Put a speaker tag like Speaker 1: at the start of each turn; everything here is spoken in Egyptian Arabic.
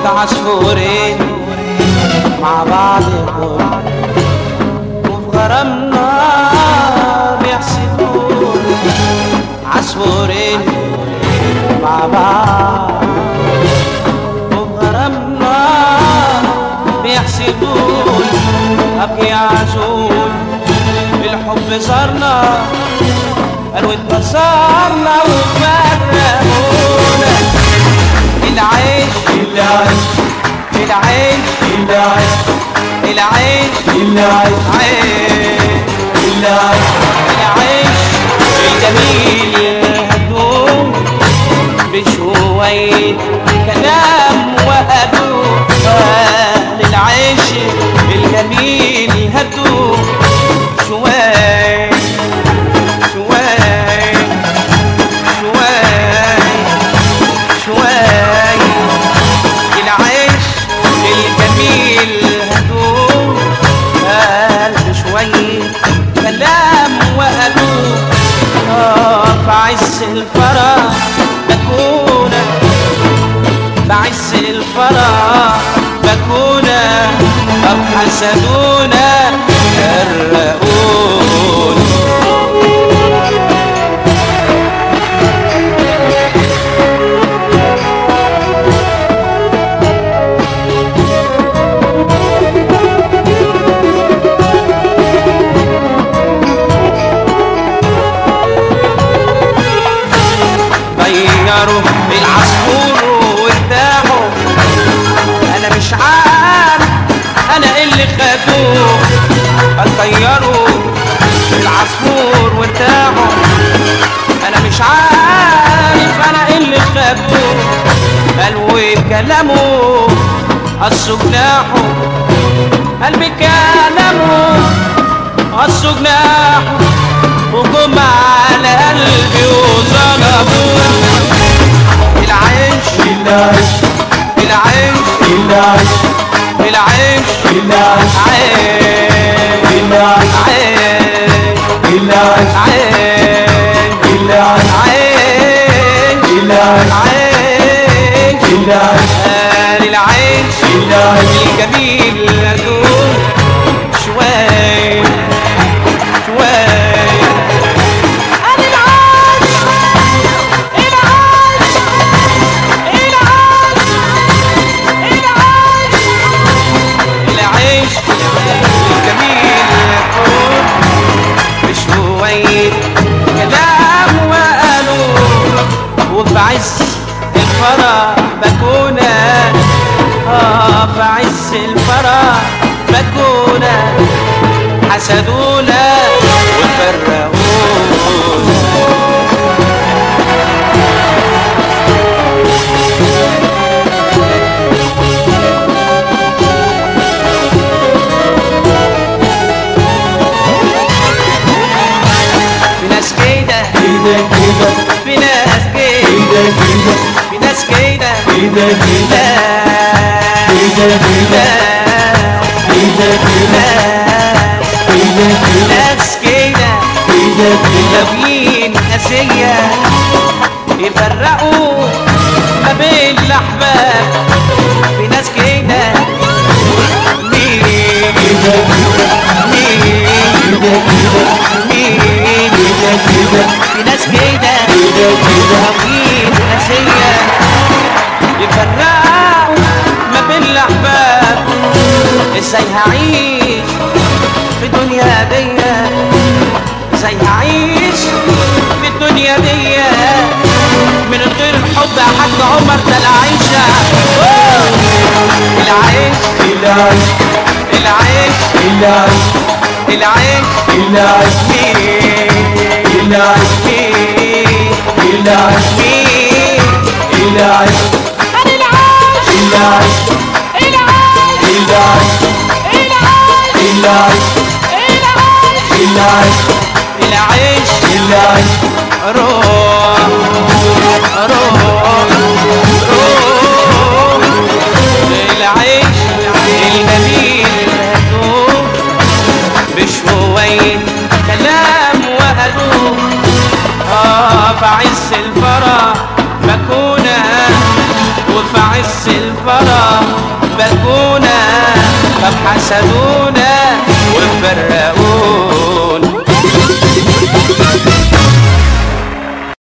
Speaker 1: عصفورين مع بعضهم وفي غرامنا بيحسدون عصفورين مع بعض وفي غرامنا بيحسدون أبكي عزول الحب صارنا قالوا اتكسرنا وفرقونا العيش
Speaker 2: العيش
Speaker 1: العيش
Speaker 2: العيش
Speaker 1: العيش
Speaker 2: العيش
Speaker 1: عيش
Speaker 2: العيش
Speaker 1: العيش الجميل هدوم بشوية كلام وهدوء للعيش الجميل هدوء شوي شوي شوي شوي العيش الجميل هدوء قلب شوي كلام وقالوا آه في عز الفرح بكون بعز الفرح بكون أو حسدونا فرقون غيروا العصفور وارتاحوا انا مش عارف انا إيه اللي خدوه غيروا العصفور وارتاحوا انا مش عارف انا إيه اللي خدوه قالوا بكلامه قصوا جناحه قلبي كلامه قصوا جناحه وجم على قلبي وظلموه العيش
Speaker 2: العيش
Speaker 1: العيش
Speaker 2: العيش
Speaker 1: العيش
Speaker 2: العيش
Speaker 1: عيش
Speaker 2: العيش
Speaker 1: عيش
Speaker 2: العيش
Speaker 1: عيش
Speaker 2: العيش
Speaker 1: عيش
Speaker 2: العيش
Speaker 1: عيش
Speaker 2: العيش
Speaker 1: قال العيش
Speaker 2: العيش
Speaker 1: الجميل هدوء شوي شوي قال العيش العيش العيش العيش العيش الجميل هدوء بشوية كلام وقالوا وفي عز الفرح بكونا اه في عز الفرح بكونا حسدونا وفرقونا في ناس كده
Speaker 2: كده كده
Speaker 1: في ناس كده
Speaker 2: كده كده
Speaker 1: في ناس كده
Speaker 2: كده كده
Speaker 1: لا
Speaker 2: كده كده
Speaker 1: لا
Speaker 2: كده كده كده
Speaker 1: ناس كده
Speaker 2: كده كده
Speaker 1: لابين أسية يفرقوا ما بين الأحباب في ناس كده مين
Speaker 2: كده
Speaker 1: مين
Speaker 2: كده كده
Speaker 1: مين
Speaker 2: كده كده
Speaker 1: في ناس كده
Speaker 2: كده كده
Speaker 1: لابين أسية يفرقوا ما بين الأحباب ازاي هعيش في الدنيا دي ازاي هعيش في الدنيا دي من غير الحب يا حاج عمر ده العيشة أوه! العيش
Speaker 2: العيش
Speaker 1: العيش
Speaker 2: العيش
Speaker 1: العيش
Speaker 2: العيش
Speaker 1: مين
Speaker 2: العيش
Speaker 1: مين
Speaker 2: العيش
Speaker 1: مين
Speaker 2: العيش
Speaker 1: أنا العيش
Speaker 2: العيش
Speaker 1: العيش
Speaker 2: العيش
Speaker 1: العيش
Speaker 2: العيش العيش
Speaker 1: العيش
Speaker 2: العيش
Speaker 1: روح روح روح العيش الجميل هدوء بشوية كلام وهدوء اه في عز الفرح بكونها وفي عز الفرح حسدونا طب حسدونا وفرقونا